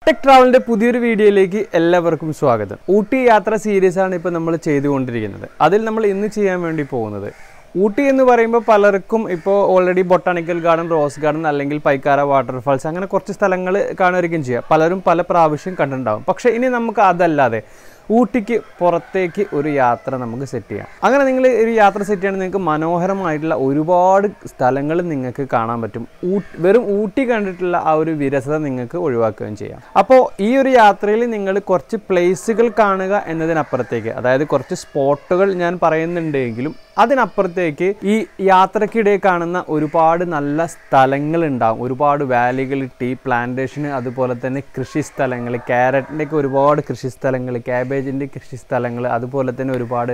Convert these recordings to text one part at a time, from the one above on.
tech ട്രാവലിന്റെ പുതിയൊരു വീഡിയോയിലേക്ക് എല്ലാവർക്കും സ്വാഗതം ഊട്ടി യാത്ര സീരീസ് ആണ് ഇപ്പോൾ നമ്മൾ ചെയ്തുകൊണ്ടിരിക്കുന്നത് അതിൽ നമ്മൾ ഇന്ന് ചെയ്യാൻ വേണ്ടി പോകുന്നത് ഊട്ടി എന്ന് പറയുമ്പോൾ പലർക്കും ഇപ്പോൾ already botanical garden rose garden അല്ലെങ്കിൽ പൈക്കാര വാട്ടർഫാൾസ് അങ്ങനെ കുറച്ച് സ്ഥലങ്ങൾ കാണുമായിരിക്കും ചെയ്യുക പലരും പല പ്രാവശ്യം കണ്ടിട്ടുണ്ടാവും പക്ഷേ ഇനി നമുക്ക് അതല്ലാതെ ഊട്ടിക്ക് പുറത്തേക്ക് ഒരു യാത്ര നമുക്ക് സെറ്റ് ചെയ്യാം അങ്ങനെ നിങ്ങൾ ഒരു യാത്ര സെറ്റ് ചെയ്യണമെങ്കിൽ നിങ്ങൾക്ക് മനോഹരമായിട്ടുള്ള ഒരുപാട് സ്ഥലങ്ങൾ നിങ്ങൾക്ക് കാണാൻ പറ്റും ഊ- വെറും ഊട്ടി കണ്ടിട്ടുള്ള ആ ഒരു വിരസത നിങ്ങൾക്ക് ഒഴിവാക്കുകയും ചെയ്യാം അപ്പോൾ ഈ ഒരു യാത്രയിൽ നിങ്ങൾ കുറച്ച് പ്ലേസുകൾ കാണുക എന്നതിനപ്പുറത്തേക്ക് അതായത് കുറച്ച് സ്പോട്ടുകൾ ഞാൻ പറയുന്നുണ്ടെങ്കിലും അതിനപ്പുറത്തേക്ക് ഈ യാത്രക്കിടെ കാണുന്ന ഒരുപാട് നല്ല സ്ഥലങ്ങൾ ഉണ്ടാവും ഒരുപാട് വാലികൾ ടീ പ്ലാന്റേഷന് അതുപോലെ തന്നെ കൃഷി സ്ഥലങ്ങൾ ക്യാരറ്റിൻ്റെ ഒക്കെ ഒരുപാട് കൃഷി സ്ഥലങ്ങൾ ക്യാബേജിൻ്റെ കൃഷി സ്ഥലങ്ങൾ അതുപോലെ തന്നെ ഒരുപാട്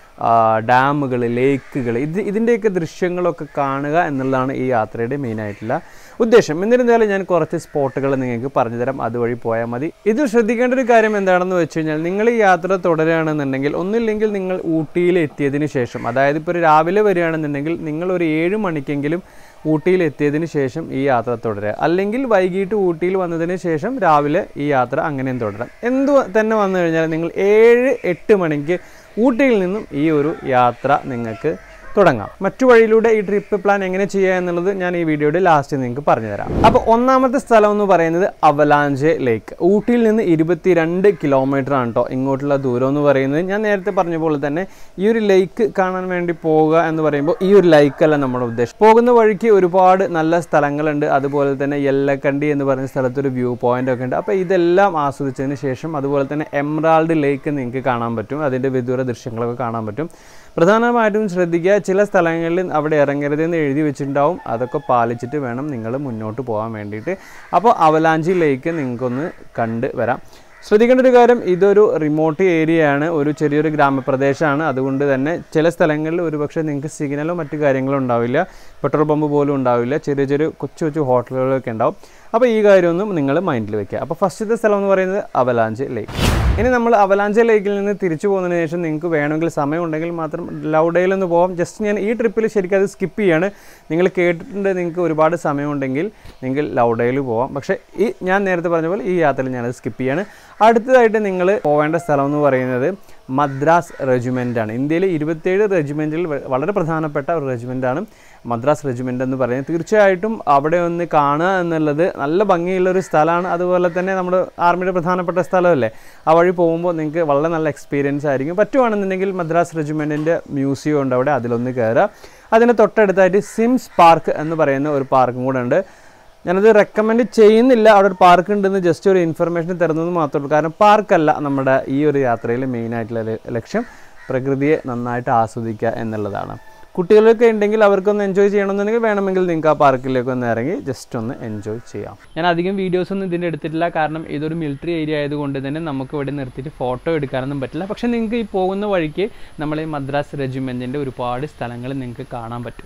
ഡാമുകൾ ലേക്കുകൾ ഇത് ഇതിൻ്റെയൊക്കെ ദൃശ്യങ്ങളൊക്കെ കാണുക എന്നുള്ളതാണ് ഈ യാത്രയുടെ മെയിനായിട്ടുള്ള ഉദ്ദേശം എന്നിരുന്നാലും ഞാൻ കുറച്ച് സ്പോട്ടുകൾ നിങ്ങൾക്ക് പറഞ്ഞുതരാം അതുവഴി പോയാൽ മതി ഇതിൽ ശ്രദ്ധിക്കേണ്ട ഒരു കാര്യം എന്താണെന്ന് വെച്ച് കഴിഞ്ഞാൽ നിങ്ങൾ ഈ യാത്ര തുടരുകയാണെന്നുണ്ടെങ്കിൽ ഒന്നില്ലെങ്കിൽ നിങ്ങൾ ഊട്ടിയിൽ എത്തിയതിന് ശേഷം അതായത് ഇപ്പോൾ ഒരു രാവിലെ വരികയാണെന്നുണ്ടെങ്കിൽ നിങ്ങൾ ഒരു ഏഴ് മണിക്കെങ്കിലും ഊട്ടിയിൽ എത്തിയതിന് ശേഷം ഈ യാത്ര തുടരുക അല്ലെങ്കിൽ വൈകിട്ട് ഊട്ടിയിൽ വന്നതിന് ശേഷം രാവിലെ ഈ യാത്ര അങ്ങനെയും തുടരാം എന്തു തന്നെ വന്നു കഴിഞ്ഞാൽ നിങ്ങൾ ഏഴ് എട്ട് മണിക്ക് ഊട്ടിയിൽ നിന്നും ഈ ഒരു യാത്ര നിങ്ങൾക്ക് തുടങ്ങാം മറ്റു വഴിയിലൂടെ ഈ ട്രിപ്പ് പ്ലാൻ എങ്ങനെ ചെയ്യുക എന്നുള്ളത് ഞാൻ ഈ വീഡിയോയുടെ ലാസ്റ്റ് നിങ്ങൾക്ക് പറഞ്ഞു തരാം അപ്പോൾ ഒന്നാമത്തെ സ്ഥലം എന്ന് പറയുന്നത് അവലാഞ്ചെ ലേക്ക് ഊട്ടിയിൽ നിന്ന് ഇരുപത്തിരണ്ട് കിലോമീറ്റർ ആണ് കേട്ടോ ഇങ്ങോട്ടുള്ള ദൂരം എന്ന് പറയുന്നത് ഞാൻ നേരത്തെ പറഞ്ഞ പോലെ തന്നെ ഈ ഒരു ലേക്ക് കാണാൻ വേണ്ടി പോവുക എന്ന് പറയുമ്പോൾ ഈ ഒരു ലൈക്ക് അല്ല നമ്മുടെ ഉദ്ദേശം പോകുന്ന വഴിക്ക് ഒരുപാട് നല്ല സ്ഥലങ്ങളുണ്ട് അതുപോലെ തന്നെ യെല്ലക്കണ്ടി എന്ന് പറയുന്ന സ്ഥലത്ത് ഒരു വ്യൂ പോയിന്റ് ഒക്കെ ഉണ്ട് അപ്പോൾ ഇതെല്ലാം ആസ്വദിച്ചതിന് ശേഷം അതുപോലെ തന്നെ എംറാൾഡ് ലേക്ക് നിങ്ങൾക്ക് കാണാൻ പറ്റും അതിൻ്റെ വിദൂര ദൃശ്യങ്ങളൊക്കെ കാണാൻ പറ്റും പ്രധാനമായിട്ടും ശ്രദ്ധിക്കുക ചില സ്ഥലങ്ങളിൽ അവിടെ ഇറങ്ങരുതെന്ന് എഴുതി വെച്ചിട്ടുണ്ടാവും അതൊക്കെ പാലിച്ചിട്ട് വേണം നിങ്ങൾ മുന്നോട്ട് പോകാൻ വേണ്ടിയിട്ട് അപ്പോൾ അവലാഞ്ചി ലേക്ക് നിങ്ങൾക്കൊന്ന് കണ്ട് വരാം ശ്രദ്ധിക്കേണ്ട ഒരു കാര്യം ഇതൊരു റിമോട്ട് ഏരിയയാണ് ഒരു ചെറിയൊരു ഗ്രാമപ്രദേശമാണ് അതുകൊണ്ട് തന്നെ ചില സ്ഥലങ്ങളിൽ ഒരുപക്ഷെ നിങ്ങൾക്ക് സിഗ്നലോ മറ്റു കാര്യങ്ങളോ ഉണ്ടാവില്ല പെട്രോൾ പമ്പ് പോലും ഉണ്ടാവില്ല ചെറിയ ചെറിയ കൊച്ചു കൊച്ചു ഹോട്ടലുകളൊക്കെ ഉണ്ടാവും അപ്പോൾ ഈ കാര്യമൊന്നും നിങ്ങൾ മൈൻഡിൽ വെക്കുക അപ്പോൾ ഫസ്റ്റത്തെ സ്ഥലം എന്ന് പറയുന്നത് അവലാഞ്ച് ലേക്ക് ഇനി നമ്മൾ അവലാഞ്ച ലേക്കിൽ നിന്ന് തിരിച്ചു പോകുന്നതിന് ശേഷം നിങ്ങൾക്ക് വേണമെങ്കിൽ സമയം ഉണ്ടെങ്കിൽ മാത്രം ലൗഡയിൽ നിന്ന് പോകാം ജസ്റ്റ് ഞാൻ ഈ ട്രിപ്പിൽ ശരിക്കും അത് സ്കിപ്പ് ചെയ്യാണ് നിങ്ങൾ കേട്ടിട്ടുണ്ട് നിങ്ങൾക്ക് ഒരുപാട് സമയമുണ്ടെങ്കിൽ നിങ്ങൾ ലൗഡയിൽ പോവാം പക്ഷേ ഈ ഞാൻ നേരത്തെ പറഞ്ഞ പോലെ ഈ യാത്രയിൽ ഞാനത് സ്കിപ്പ് ചെയ്യാണ് അടുത്തതായിട്ട് നിങ്ങൾ പോവേണ്ട സ്ഥലം എന്ന് പറയുന്നത് മദ്രാസ് റെജിമെൻ്റ് ആണ് ഇന്ത്യയിലെ ഇരുപത്തേഴ് റെജിമെൻറ്റിൽ വളരെ പ്രധാനപ്പെട്ട ഒരു റെജിമെൻ്റാണ് മദ്രാസ് റെജിമെൻ്റ് എന്ന് പറയുന്നത് തീർച്ചയായിട്ടും അവിടെ ഒന്ന് കാണുക എന്നുള്ളത് നല്ല ഭംഗിയുള്ള ഒരു സ്ഥലമാണ് അതുപോലെ തന്നെ നമ്മുടെ ആർമിയുടെ പ്രധാനപ്പെട്ട സ്ഥലമല്ലേ ആ വഴി പോകുമ്പോൾ നിങ്ങൾക്ക് വളരെ നല്ല എക്സ്പീരിയൻസ് ആയിരിക്കും പറ്റുവാണെന്നുണ്ടെങ്കിൽ മദ്രാസ് റെജിമെൻറ്റിൻ്റെ മ്യൂസിയം ഉണ്ട് അവിടെ അതിലൊന്ന് കയറുക അതിന് തൊട്ടടുത്തായിട്ട് സിംസ് പാർക്ക് എന്ന് പറയുന്ന ഒരു പാർക്കും കൂടെ ഉണ്ട് ഞാനത് റെക്കമെൻഡ് ചെയ്യുന്നില്ല അവിടെ ഒരു പാർക്ക് ഉണ്ടെന്ന് ജസ്റ്റ് ഒരു ഇൻഫർമേഷൻ തരുന്നത് മാത്രമേ ഉള്ളൂ കാരണം പാർക്കല്ല നമ്മുടെ ഈ ഒരു യാത്രയിൽ മെയിനായിട്ടുള്ള ല- ലക്ഷ്യം പ്രകൃതിയെ നന്നായിട്ട് ആസ്വദിക്കുക എന്നുള്ളതാണ് കുട്ടികളൊക്കെ ഉണ്ടെങ്കിൽ അവർക്കൊന്ന് എൻജോയ് ചെയ്യണമെന്നുണ്ടെങ്കിൽ വേണമെങ്കിൽ നിങ്ങൾക്ക് ആ പാർക്കിലേക്ക് ഒന്ന് ഇറങ്ങി ജസ്റ്റ് ഒന്ന് എൻജോയ് ചെയ്യാം ഞാൻ അധികം വീഡിയോസ് ഒന്നും ഇതിൻ്റെ എടുത്തിട്ടില്ല കാരണം ഇതൊരു മിലിറ്ററി ഏരിയ ആയതുകൊണ്ട് തന്നെ നമുക്ക് ഇവിടെ നിർത്തിയിട്ട് ഫോട്ടോ എടുക്കാനൊന്നും പറ്റില്ല പക്ഷേ നിങ്ങൾക്ക് ഈ പോകുന്ന വഴിക്ക് നമ്മളെ മദ്രാസ് റെജിമെൻറ്റിൻ്റെ ഒരുപാട് സ്ഥലങ്ങൾ നിങ്ങൾക്ക് കാണാൻ പറ്റും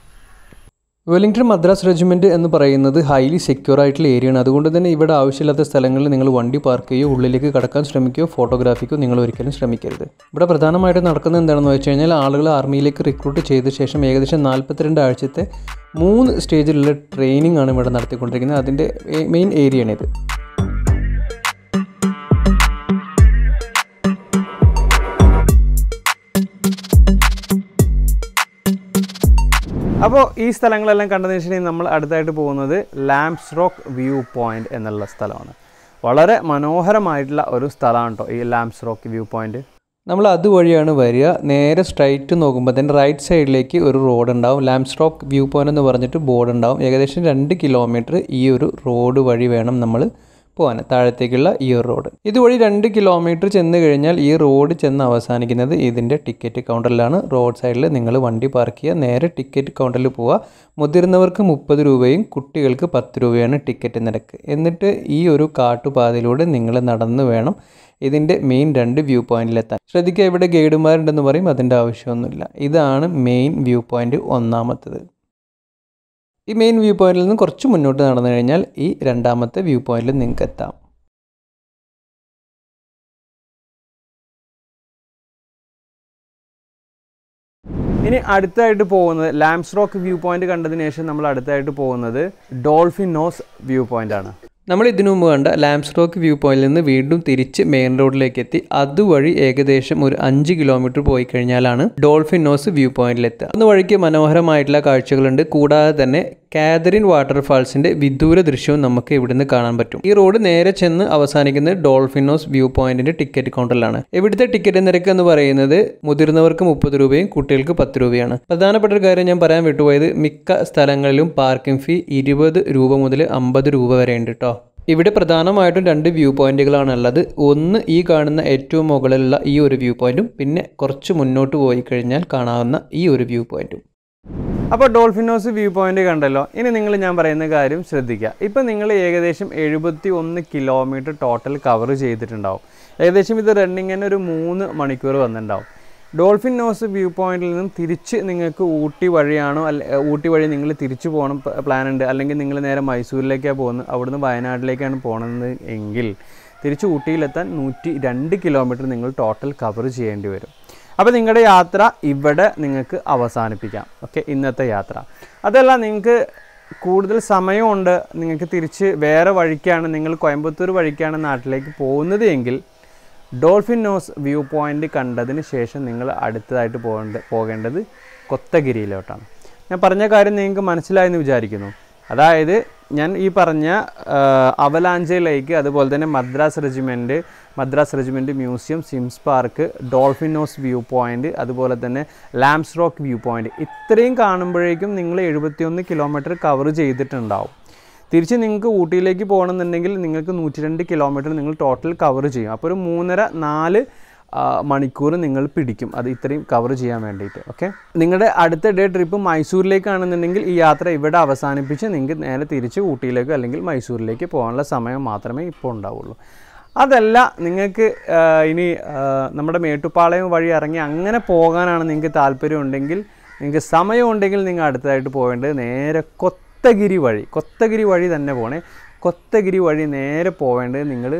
വെല്ലിംഗ്ടൺ മദ്രാസ് റെജിമെൻറ്റ് എന്ന് പറയുന്നത് ഹൈലി സെക്യൂർ ആയിട്ടുള്ള ഏരിയയാണ് അതുകൊണ്ട് തന്നെ ഇവിടെ ആവശ്യമില്ലാത്ത സ്ഥലങ്ങളിൽ നിങ്ങൾ വണ്ടി പാർക്ക് ചെയ്യുകയോ ഉള്ളിലേക്ക് കടക്കാൻ ശ്രമിക്കുകയോ ഫോട്ടോഗ്രാഫിക്കോ നിങ്ങൾ ഒരിക്കലും ശ്രമിക്കരുത് ഇവിടെ പ്രധാനമായിട്ട് നടക്കുന്നത് എന്താണെന്ന് വെച്ച് കഴിഞ്ഞാൽ ആളുകൾ ആർമിയിലേക്ക് റിക്രൂട്ട് ചെയ്ത ശേഷം ഏകദേശം നാൽപ്പത്തിരണ്ട് ആഴ്ചത്തെ മൂന്ന് സ്റ്റേജിലുള്ള ട്രെയിനിങ് ആണ് ഇവിടെ നടത്തിക്കൊണ്ടിരിക്കുന്നത് അതിൻ്റെ മെയിൻ ഏരിയയാണിത് അപ്പോൾ ഈ സ്ഥലങ്ങളെല്ലാം കണ്ടതിന് ശേഷം നമ്മൾ അടുത്തായിട്ട് പോകുന്നത് ലാംസ് റോക്ക് വ്യൂ പോയിന്റ് എന്നുള്ള സ്ഥലമാണ് വളരെ മനോഹരമായിട്ടുള്ള ഒരു സ്ഥലമാണ് കേട്ടോ ഈ ലാംസ് റോക്ക് വ്യൂ പോയിന്റ് നമ്മൾ അതുവഴിയാണ് വരിക നേരെ സ്ട്രൈറ്റ് നോക്കുമ്പോൾ തന്നെ റൈറ്റ് സൈഡിലേക്ക് ഒരു റോഡ് ഉണ്ടാവും ലാംസ്ട്രോക്ക് വ്യൂ പോയിന്റ് എന്ന് പറഞ്ഞിട്ട് ബോർഡ് ഉണ്ടാവും ഏകദേശം രണ്ട് കിലോമീറ്റർ ഈ ഒരു റോഡ് വഴി വേണം നമ്മൾ പോകാൻ താഴത്തേക്കുള്ള ഈ ഒരു റോഡ് ഇതുവഴി രണ്ട് കിലോമീറ്റർ ചെന്ന് കഴിഞ്ഞാൽ ഈ റോഡ് ചെന്ന് അവസാനിക്കുന്നത് ഇതിൻ്റെ ടിക്കറ്റ് കൗണ്ടറിലാണ് റോഡ് സൈഡിൽ നിങ്ങൾ വണ്ടി പാർക്ക് ചെയ്യുക നേരെ ടിക്കറ്റ് കൗണ്ടറിൽ പോവുക മുതിർന്നവർക്ക് മുപ്പത് രൂപയും കുട്ടികൾക്ക് പത്ത് രൂപയാണ് ടിക്കറ്റ് നിരക്ക് എന്നിട്ട് ഈ ഒരു കാട്ടുപാതയിലൂടെ നിങ്ങൾ നടന്ന് വേണം ഇതിൻ്റെ മെയിൻ രണ്ട് വ്യൂ പോയിന്റിലെത്താൻ ശ്രദ്ധിക്കുക ഇവിടെ ഗൈഡുമാരുണ്ടെന്ന് പറയും അതിൻ്റെ ആവശ്യമൊന്നുമില്ല ഇതാണ് മെയിൻ വ്യൂ പോയിന്റ് ഒന്നാമത്തത് ഈ മെയിൻ വ്യൂ പോയിന്റിൽ നിന്ന് കുറച്ച് മുന്നോട്ട് നടന്നു കഴിഞ്ഞാൽ ഈ രണ്ടാമത്തെ വ്യൂ പോയിന്റിൽ നിങ്ങൾക്ക് എത്താം ഇനി അടുത്തായിട്ട് പോകുന്നത് ലാംസ് റോക്ക് വ്യൂ പോയിന്റ് കണ്ടതിന് ശേഷം നമ്മൾ അടുത്തായിട്ട് പോകുന്നത് ഡോൾഫിൻ നോസ് വ്യൂ പോയിന്റ് ആണ് നമ്മൾ ഇതിനു മുമ്പ് കണ്ട ലാംസ് റോക്ക് വ്യൂ പോയിന്റിൽ നിന്ന് വീണ്ടും തിരിച്ച് മെയിൻ റോഡിലേക്ക് എത്തി അതുവഴി ഏകദേശം ഒരു അഞ്ച് കിലോമീറ്റർ പോയി കഴിഞ്ഞാലാണ് ഡോൾഫിൻ നോസ് വ്യൂ പോയിന്റിലെത്തുക അന്ന് വഴിക്ക് മനോഹരമായിട്ടുള്ള കാഴ്ചകളുണ്ട് കൂടാതെ തന്നെ കാതറിൻ വാട്ടർഫാൾസിന്റെ വിദൂര ദൃശ്യവും നമുക്ക് ഇവിടുന്ന് കാണാൻ പറ്റും ഈ റോഡ് നേരെ ചെന്ന് അവസാനിക്കുന്നത് ഡോൾഫിനോസ് വ്യൂ പോയിന്റിന്റെ ടിക്കറ്റ് കൗണ്ടറിലാണ് ഇവിടുത്തെ ടിക്കറ്റ് നിരക്ക് എന്ന് പറയുന്നത് മുതിർന്നവർക്ക് മുപ്പത് രൂപയും കുട്ടികൾക്ക് പത്ത് രൂപയാണ് പ്രധാനപ്പെട്ട ഒരു കാര്യം ഞാൻ പറയാൻ വിട്ടുപോയത് മിക്ക സ്ഥലങ്ങളിലും പാർക്കിംഗ് ഫീ ഇരുപത് രൂപ മുതൽ അമ്പത് രൂപ വരെ ഉണ്ട് കേട്ടോ ഇവിടെ പ്രധാനമായിട്ടും രണ്ട് വ്യൂ പോയിന്റുകളാണ് ഉള്ളത് ഒന്ന് ഈ കാണുന്ന ഏറ്റവും മുകളിലുള്ള ഈ ഒരു വ്യൂ പോയിന്റും പിന്നെ കുറച്ച് മുന്നോട്ട് പോയി കഴിഞ്ഞാൽ കാണാവുന്ന ഈ ഒരു വ്യൂ പോയിന്റും അപ്പോൾ ഡോൾഫിനോസ് വ്യൂ പോയിന്റ് കണ്ടല്ലോ ഇനി നിങ്ങൾ ഞാൻ പറയുന്ന കാര്യം ശ്രദ്ധിക്കുക ഇപ്പം നിങ്ങൾ ഏകദേശം എഴുപത്തി ഒന്ന് കിലോമീറ്റർ ടോട്ടൽ കവർ ചെയ്തിട്ടുണ്ടാവും ഏകദേശം ഇത് റണ്ണിങ്ങിന് ഒരു മൂന്ന് മണിക്കൂർ വന്നിട്ടുണ്ടാവും ഡോൾഫിൻ നോസ് വ്യൂ പോയിന്റിൽ നിന്നും തിരിച്ച് നിങ്ങൾക്ക് ഊട്ടി വഴിയാണോ അല്ല ഊട്ടി വഴി നിങ്ങൾ തിരിച്ചു പോകണം പ്ലാൻ ഉണ്ട് അല്ലെങ്കിൽ നിങ്ങൾ നേരെ മൈസൂരിലേക്കാണ് പോകുന്നത് അവിടുന്ന് വയനാട്ടിലേക്കാണ് പോകുന്നത് എങ്കിൽ തിരിച്ച് ഊട്ടിയിലെത്താൻ നൂറ്റി രണ്ട് കിലോമീറ്റർ നിങ്ങൾ ടോട്ടൽ കവർ ചെയ്യേണ്ടി വരും അപ്പോൾ നിങ്ങളുടെ യാത്ര ഇവിടെ നിങ്ങൾക്ക് അവസാനിപ്പിക്കാം ഓക്കെ ഇന്നത്തെ യാത്ര അതല്ല നിങ്ങൾക്ക് കൂടുതൽ സമയമുണ്ട് നിങ്ങൾക്ക് തിരിച്ച് വേറെ വഴിക്കാണ് നിങ്ങൾ കോയമ്പത്തൂർ വഴിക്കാണ് നാട്ടിലേക്ക് പോകുന്നത് എങ്കിൽ ഡോൾഫിൻ നോസ് വ്യൂ പോയിൻ്റ് കണ്ടതിന് ശേഷം നിങ്ങൾ അടുത്തതായിട്ട് പോകേണ്ട പോകേണ്ടത് കൊത്തഗിരിയിലോട്ടാണ് ഞാൻ പറഞ്ഞ കാര്യം നിങ്ങൾക്ക് മനസ്സിലായെന്ന് വിചാരിക്കുന്നു അതായത് ഞാൻ ഈ പറഞ്ഞ അവലാഞ്ചെ ലേക്ക് അതുപോലെ തന്നെ Madras regiment Madras regiment museum Sims park Dolphin's nose view point അതുപോലെ തന്നെ ലാംസ് റോക്ക് വ്യൂ പോയിൻ്റ് ഇത്രയും കാണുമ്പോഴേക്കും നിങ്ങൾ എഴുപത്തിയൊന്ന് കിലോമീറ്റർ കവർ ചെയ്തിട്ടുണ്ടാവും തിരിച്ച് നിങ്ങൾക്ക് ഊട്ടിയിലേക്ക് പോകണമെന്നുണ്ടെങ്കിൽ നിങ്ങൾക്ക് നൂറ്റി രണ്ട് കിലോമീറ്റർ നിങ്ങൾ ടോട്ടൽ കവർ ചെയ്യും അപ്പോൾ ഒരു മൂന്നര നാല് ആ, മണിക്കൂർ നിങ്ങൾ പിടിക്കും അത് ഇത്രയും കവർ ചെയ്യാൻ വേണ്ടിയിട്ട് ഓക്കെ നിങ്ങളുടെ അടുത്ത ഡേ ട്രിപ്പ് മൈസൂരിലേക്കാണെന്നുണ്ടെങ്കിൽ ഈ യാത്ര ഇവിടെ അവസാനിപ്പിച്ച് നിങ്ങൾക്ക് നേരെ തിരിച്ച് ഊട്ടിയിലേക്കോ അല്ലെങ്കിൽ മൈസൂരിലേക്ക് പോകാനുള്ള സമയം മാത്രമേ ഇപ്പോൾ ഉണ്ടാവുള്ളൂ അതല്ല നിങ്ങൾക്ക് ആ, ഇനി ആ, നമ്മുടെ മേട്ടുപ്പാളയം വഴി ഇറങ്ങി അങ്ങനെ പോകാനാണ് നിങ്ങൾക്ക് താല്പര്യമുണ്ടെങ്കിൽ നിങ്ങൾക്ക് സമയമുണ്ടെങ്കിൽ നിങ്ങൾ അടുത്തതായിട്ട് പോകേണ്ടത് നേരെ കൊത്തഗിരി വഴി കൊത്തഗിരി വഴി തന്നെ പോണേ കൊത്തഗിരി വഴി നേരെ പോവേണ്ടത് നിങ്ങൾ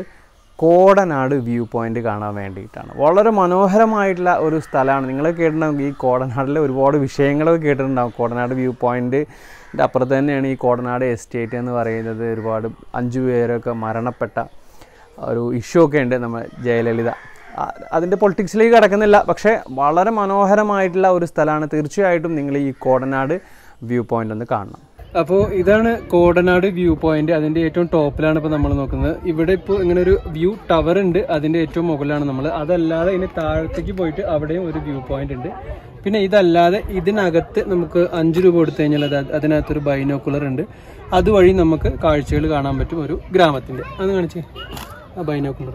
കോടനാട് വ്യൂ പോയിന്റ് കാണാൻ വേണ്ടിയിട്ടാണ് വളരെ മനോഹരമായിട്ടുള്ള ഒരു സ്ഥലമാണ് നിങ്ങൾ കേട്ടിട്ടുണ്ടാവും ഈ കോടനാടിലെ ഒരുപാട് വിഷയങ്ങളൊക്കെ കേട്ടിട്ടുണ്ടാവും കോടനാട് വ്യൂ പോയിന്റ് അപ്പുറത്ത് തന്നെയാണ് ഈ കോടനാട് എസ്റ്റേറ്റ് എന്ന് പറയുന്നത് ഒരുപാട് അഞ്ചു പേരൊക്കെ മരണപ്പെട്ട ഒരു ഇഷ്യൂ ഒക്കെ ഉണ്ട് നമ്മൾ ജയലളിത ആ- അതിൻ്റെ പൊളിറ്റിക്സിലേക്ക് കിടക്കുന്നില്ല പക്ഷേ വളരെ മനോഹരമായിട്ടുള്ള ഒരു സ്ഥലമാണ് തീർച്ചയായിട്ടും നിങ്ങൾ ഈ കോടനാട് വ്യൂ പോയിന്റ് ഒന്ന് കാണണം അപ്പോൾ ഇതാണ് കോടനാട് വ്യൂ പോയിന്റ് അതിന്റെ ഏറ്റവും ടോപ്പിലാണ് ഇപ്പോൾ നമ്മൾ നോക്കുന്നത് ഇവിടെ ഇപ്പോൾ ഇങ്ങനെ ഒരു വ്യൂ ടവർ ഉണ്ട് അതിന്റെ ഏറ്റവും മുകളിലാണ് നമ്മൾ അതല്ലാതെ ഇനി താഴത്തേക്ക് പോയിട്ട് അവിടെയും ഒരു വ്യൂ പോയിന്റ് ഉണ്ട് പിന്നെ ഇതല്ലാതെ ഇതിനകത്ത് നമുക്ക് അഞ്ച് രൂപ കൊടുത്തു കഴിഞ്ഞാൽ അത് അതിനകത്തൊരു ബൈനോക്കുലർ ഉണ്ട് അതുവഴി നമുക്ക് കാഴ്ചകൾ കാണാൻ പറ്റും ഒരു ഗ്രാമത്തിന്റെ അത് കാണിച്ചേ ആ ബൈനോക്കുലർ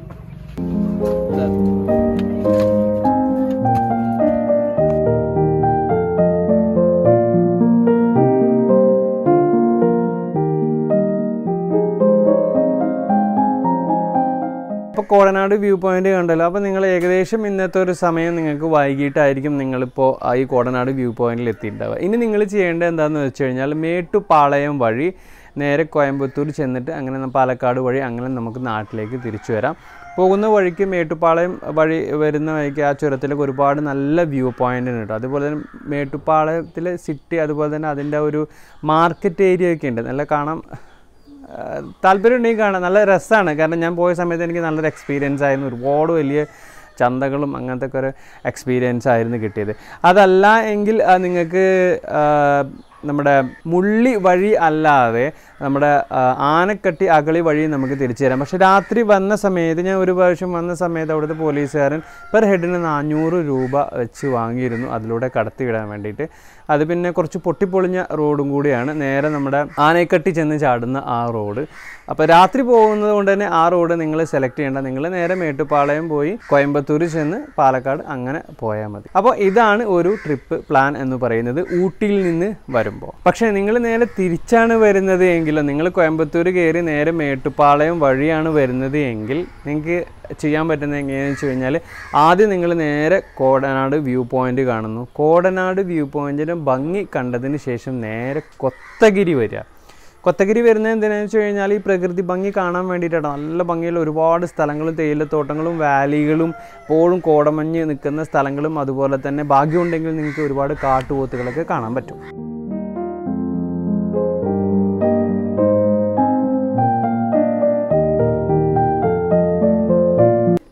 ഇപ്പോൾ കോടനാട് വ്യൂ പോയിന്റ് കണ്ടല്ലോ അപ്പോൾ നിങ്ങൾ ഏകദേശം ഇന്നത്തെ ഒരു സമയം നിങ്ങൾക്ക് വൈകിട്ടായിരിക്കും നിങ്ങളിപ്പോൾ ആ ഈ കോടനാട് വ്യൂ പോയിന്റിൽ എത്തിയിട്ടുണ്ടാവുക ഇനി നിങ്ങൾ ചെയ്യേണ്ടത് എന്താണെന്ന് വെച്ച് കഴിഞ്ഞാൽ മേട്ടുപാളയം വഴി നേരെ കോയമ്പത്തൂർ ചെന്നിട്ട് അങ്ങനെ ന- പാലക്കാട് വഴി അങ്ങനെ നമുക്ക് നാട്ടിലേക്ക് തിരിച്ചു വരാം പോകുന്ന വഴിക്ക് മേട്ടുപ്പാളയം വഴി വരുന്ന വഴിക്ക് ആ ചുരത്തിലൊക്കെ ഒരുപാട് നല്ല വ്യൂ പോയിന്റ് ഉണ്ട് കേട്ടോ അതുപോലെ തന്നെ മേട്ടുപ്പാളയത്തിലെ സിറ്റി അതുപോലെ തന്നെ അതിൻ്റെ ഒരു മാർക്കറ്റ് ഏരിയ ഒക്കെ ഉണ്ട് നല്ല കാണാൻ ആഹ് താല്പര്യം ഉണ്ടെങ്കിൽ കാണാം നല്ല രസമാണ് കാരണം ഞാൻ പോയ സമയത്ത് എനിക്ക് നല്ലൊരു എക്സ്പീരിയൻസ് ആയിരുന്നു ഒരുപാട് വലിയ ചന്തകളും അങ്ങനത്തെ ഒക്കെ ഒരു എക്സ്പീരിയൻസ് ആയിരുന്നു കിട്ടിയത് അതല്ല എങ്കിൽ ആ, നിങ്ങൾക്ക് ആഹ്, നമ്മുടെ മുള്ളി വഴി അല്ലാതെ നമ്മുടെ ആഹ്, ആനക്കട്ടി അകളി വഴി നമുക്ക് തിരിച്ചു തരാം പക്ഷെ രാത്രി വന്ന സമയത്ത് ഞാൻ ഒരു പ്രാവശ്യം വന്ന സമയത്ത് അവിടുത്തെ പോലീസുകാരൻ പെർ ഹെഡിന് നാനൂറ് രൂപ വെച്ച് വാങ്ങിയിരുന്നു അതിലൂടെ കടത്തിവിടാൻ വേണ്ടിയിട്ട് അത് പിന്നെ കുറച്ച് പൊട്ടിപ്പൊളിഞ്ഞ റോഡും കൂടിയാണ് നേരെ നമ്മുടെ ആനക്കട്ടി ചെന്ന് ചാടുന്ന ആ റോഡ് അപ്പോൾ രാത്രി പോകുന്നത് കൊണ്ട് തന്നെ ആ റോഡ് നിങ്ങൾ സെലക്ട് ചെയ്യേണ്ട നിങ്ങൾ നേരെ മേട്ടുപ്പാളയം പോയി കോയമ്പത്തൂർ ചെന്ന് പാലക്കാട് അങ്ങനെ പോയാൽ മതി അപ്പോൾ ഇതാണ് ഒരു ട്രിപ്പ് പ്ലാൻ എന്ന് പറയുന്നത് ഊട്ടിയിൽ നിന്ന് വരുമ്പോൾ പക്ഷേ നിങ്ങൾ നേരെ തിരിച്ചാണ് വരുന്നത് എങ്കിലോ നിങ്ങൾ കോയമ്പത്തൂർ കയറി നേരെ മേട്ടുപ്പാളയം വഴിയാണ് വരുന്നത് എങ്കിൽ നിങ്ങൾക്ക് ചെയ്യാൻ പറ്റുന്നത് എങ്ങനെയാണെന്ന് വെച്ച് കഴിഞ്ഞാൽ ആദ്യം നിങ്ങൾ നേരെ കോടനാട് വ്യൂ പോയിന്റ് കാണുന്നു കോടനാട് വ്യൂ പോയിന്റിന് ഭംഗി കണ്ടതിന് ശേഷം നേരെ കൊത്തഗിരി വരിക കൊത്തഗിരി വരുന്നത് എന്തിനാണെന്ന് വെച്ച് കഴിഞ്ഞാൽ ഈ പ്രകൃതി ഭംഗി കാണാൻ വേണ്ടിയിട്ടാണ് നല്ല ഭംഗിയുള്ള ഒരുപാട് സ്ഥലങ്ങളും തേയിലത്തോട്ടങ്ങളും വാലികളും എപ്പോഴും കോടമഞ്ഞ് നിൽക്കുന്ന സ്ഥലങ്ങളും അതുപോലെ തന്നെ ഭാഗ്യമുണ്ടെങ്കിൽ നിങ്ങൾക്ക് ഒരുപാട് കാട്ടുപോത്തുകളൊക്കെ കാണാൻ പറ്റും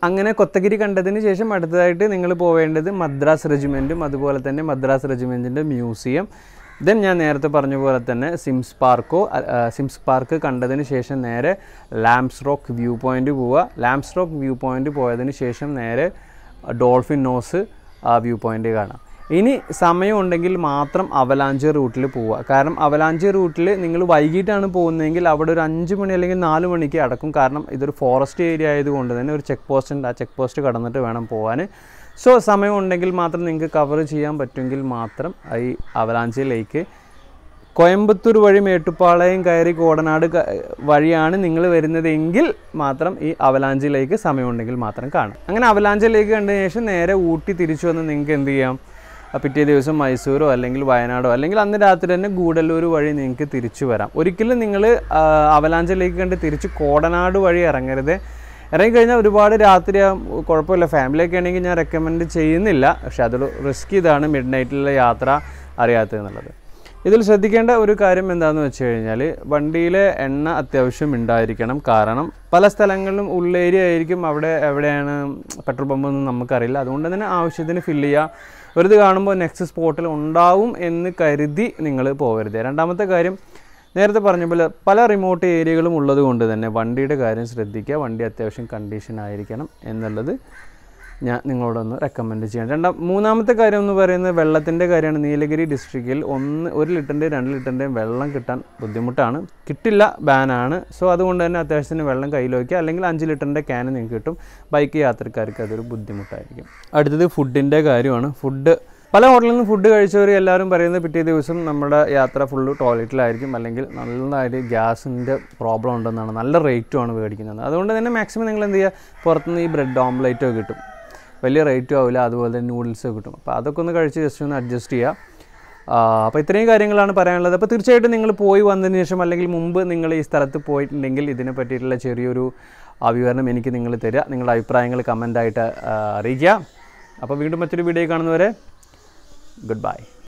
അങ്ങനെ കൊത്തഗിരി കണ്ടതിന് ശേഷം അടുത്തതായിട്ട് നിങ്ങൾ പോവേണ്ടത് മദ്രാസ് റെജിമെൻറ്റും അതുപോലെ തന്നെ മദ്രാസ് റെജിമെൻറ്റിൻ്റെ മ്യൂസിയം ദെൻ ഞാൻ നേരത്തെ പറഞ്ഞ പോലെ തന്നെ സിംസ് പാർക്കോ അ- ആ, സിംസ് പാർക്ക് കണ്ടതിന് ശേഷം നേരെ ലാംസ് റോക്ക് വ്യൂ പോയിൻ്റ് പോവുക ലാംസ് റോക്ക് വ്യൂ പോയിൻ്റ് പോയതിന് ശേഷം നേരെ ഡോൾഫിൻ നോസ് ആ വ്യൂ പോയിൻ്റ് കാണാം ഇനി സമയം ഉണ്ടെങ്കിൽ മാത്രം അവലാഞ്ചി റൂട്ടിൽ പോവുക കാരണം അവലാഞ്ചി റൂട്ടിൽ നിങ്ങൾ വൈകിട്ടാണ് പോകുന്നതെങ്കിൽ അവിടെ ഒരു അഞ്ച് മണി അല്ലെങ്കിൽ നാല് മണിക്ക് അടക്കും കാരണം ഇതൊരു ഫോറസ്റ്റ് ഏരിയ ആയതുകൊണ്ട് തന്നെ ഒരു ചെക്ക് പോസ്റ്റ് ഉണ്ട് ആ ചെക്ക് പോസ്റ്റ് കടന്നിട്ട് വേണം പോകാൻ സോ സമയം ഉണ്ടെങ്കിൽ മാത്രം നിങ്ങൾക്ക് കവർ ചെയ്യാൻ പറ്റുമെങ്കിൽ മാത്രം ഈ അവലാഞ്ചി ലേക്ക് കോയമ്പത്തൂർ വഴി മേട്ടുപ്പാളയം കയറി കോടനാട് ക- വഴിയാണ് നിങ്ങൾ വരുന്നതെങ്കിൽ മാത്രം ഈ അവലാഞ്ചിലേക്ക് സമയമുണ്ടെങ്കിൽ മാത്രം കാണാം അങ്ങനെ അവലാഞ്ചിലേക്ക് കണ്ടതിന് ശേഷം നേരെ ഊട്ടി തിരിച്ചു വന്ന് നിങ്ങൾക്ക് എന്ത് ചെയ്യാം ആ പിറ്റേ ദിവസം മൈസൂരോ അല്ലെങ്കിൽ വയനാടോ അല്ലെങ്കിൽ അന്ന് രാത്രി തന്നെ ഗൂഡല്ലൂർ വഴി നിങ്ങൾക്ക് തിരിച്ചു വരാം ഒരിക്കലും നിങ്ങൾ അവലാഞ്ചിലേക്ക് കണ്ട് തിരിച്ച് കോടനാട് വഴി ഇറങ്ങരുത് ഇറങ്ങിക്കഴിഞ്ഞാൽ ഒരുപാട് രാത്രി കുഴപ്പമില്ല ഫാമിലിയൊക്കെ ആണെങ്കിൽ ഞാൻ റെക്കമെൻഡ് ചെയ്യുന്നില്ല പക്ഷെ അതൊരു റിസ്ക് ഇതാണ് മിഡ് നൈറ്റിലുള്ള യാത്ര അറിയാത്തത് എന്നുള്ളത് ഇതിൽ ശ്രദ്ധിക്കേണ്ട ഒരു കാര്യം എന്താണെന്ന് വെച്ച് കഴിഞ്ഞാൽ വണ്ടിയിലെ എണ്ണ അത്യാവശ്യം ഉണ്ടായിരിക്കണം കാരണം പല സ്ഥലങ്ങളിലും ഉള്ളേരിയ ആയിരിക്കും അവിടെ എവിടെയാണ് പെട്രോൾ പമ്പ് ഒന്നും നമുക്കറിയില്ല അതുകൊണ്ട് തന്നെ ആവശ്യത്തിന് ഫില്ല് ചെയ്യുക ഒരു ഇത് കാണുമ്പോൾ നെക്സ്റ്റ് സ്പോട്ടിൽ ഉണ്ടാവും എന്ന് കരുതി നിങ്ങൾ പോകരുത് രണ്ടാമത്തെ കാര്യം നേരത്തെ പറഞ്ഞ പോലെ പല റിമോട്ട് ഏരിയകളും ഉള്ളത് കൊണ്ട് തന്നെ വണ്ടിയുടെ കാര്യം ശ്രദ്ധിക്കുക വണ്ടി അത്യാവശ്യം കണ്ടീഷൻ ആയിരിക്കണം എന്നുള്ളത് ഞാൻ നിങ്ങളോടൊന്ന് റെക്കമെൻഡ് ചെയ്യാം രണ്ടാം മൂന്നാമത്തെ കാര്യം എന്ന് പറയുന്നത് വെള്ളത്തിൻ്റെ കാര്യമാണ് നീലഗിരി ഡിസ്ട്രിക്റ്റിൽ ഒന്ന് ഒരു ലിറ്ററിൻ്റെയും രണ്ട് ലിറ്ററിൻ്റെയും വെള്ളം കിട്ടാൻ ബുദ്ധിമുട്ടാണ് കിട്ടില്ല ബാനാണ് സോ അതുകൊണ്ട് തന്നെ അത്യാവശ്യത്തിന് വെള്ളം കയ്യിൽ വയ്ക്കുക അല്ലെങ്കിൽ അഞ്ച് ലിറ്ററിൻ്റെ ക്യാൻ നിങ്ങൾക്ക് കിട്ടും ബൈക്ക് യാത്രക്കാർക്ക് അതൊരു ബുദ്ധിമുട്ടായിരിക്കും അടുത്തത് ഫുഡിൻ്റെ കാര്യമാണ് ഫുഡ് പല ഹോട്ടലിൽ നിന്ന് ഫുഡ് കഴിച്ചവർ എല്ലാവരും പറയുന്നത് പിറ്റേ ദിവസം നമ്മുടെ യാത്ര ഫുള്ള് ടോയ്ലറ്റിലായിരിക്കും അല്ലെങ്കിൽ നല്ലതായിട്ട് ഗ്യാസിൻ്റെ പ്രോബ്ലം ഉണ്ടെന്നാണ് നല്ല റേറ്റുമാണ് മേടിക്കുന്നത് അതുകൊണ്ട് തന്നെ മാക്സിമം നിങ്ങൾ എന്ത് ചെയ്യുക പുറത്തുനിന്ന് ഈ ബ്രെഡ് ഓംലേറ്റോ കിട്ടും വലിയ റേറ്റും ആവില്ല അതുപോലെ തന്നെ നൂഡിൽസ് കിട്ടും അപ്പോൾ അതൊക്കെ ഒന്ന് കഴിച്ച് ജസ്റ്റ് ഒന്ന് അഡ്ജസ്റ്റ് ചെയ്യുക അപ്പോൾ ഇത്രയും കാര്യങ്ങളാണ് പറയാനുള്ളത് അപ്പോൾ തീർച്ചയായിട്ടും നിങ്ങൾ പോയി വന്നതിന് ശേഷം അല്ലെങ്കിൽ മുമ്പ് നിങ്ങൾ ഈ സ്ഥലത്ത് പോയിട്ടുണ്ടെങ്കിൽ ഇതിനെ പറ്റിയിട്ടുള്ള ചെറിയൊരു ആ വിവരണം എനിക്ക് നിങ്ങൾ തരിക നിങ്ങളുടെ അഭിപ്രായങ്ങൾ കമൻ്റായിട്ട് അറിയിക്കുക അപ്പോൾ വീണ്ടും മറ്റൊരു വീഡിയോ കാണുന്നവരെ ഗുഡ് ബൈ